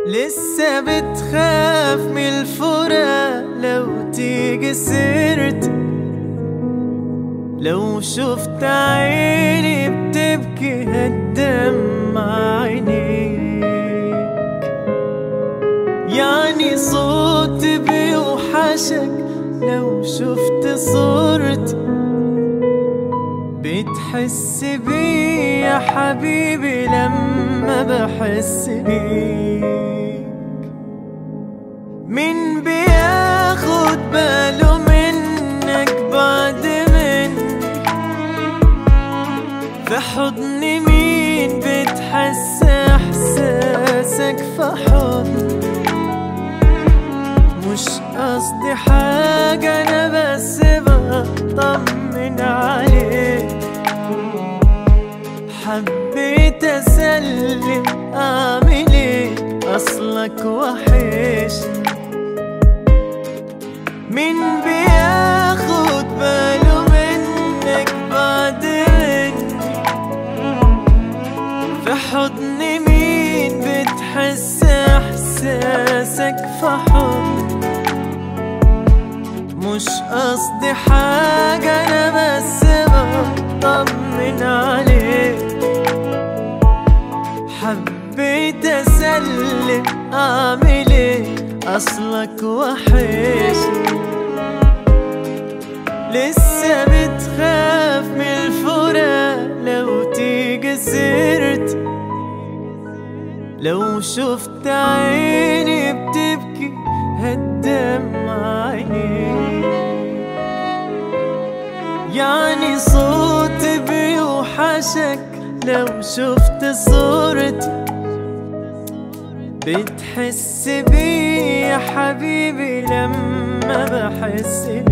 لسه بتخاف من الفراق لو تيجي سيرتي لو شفت عيني بتبكي هتدمع عينيك يعني صوتي بيوحشك لو شفت صورتي بتحس بي يا حبيبي لما بحس بيك مين بياخد باله منك بعد مني في حضن مين بتحس احساسك في حضن مش قصدي حاجة انا بس بطمن عليك حبيت اسلم اعمل ايه اصلك وحش مين بياخد باله منك بعد مني في حضن مين بتحس احساسك في حضن مش قصدي حاجة انا بس بطمن عليك حبيت اسلم اعمل ايه اصلك وحش لسه بتخاف من الفراق لو تيجي سيرتي لو شفت عيني بتبكي هتدمع عينيك يعني صوتي بيوحشك لو شفت صورتي بتحس بي يا حبيبي لما بحس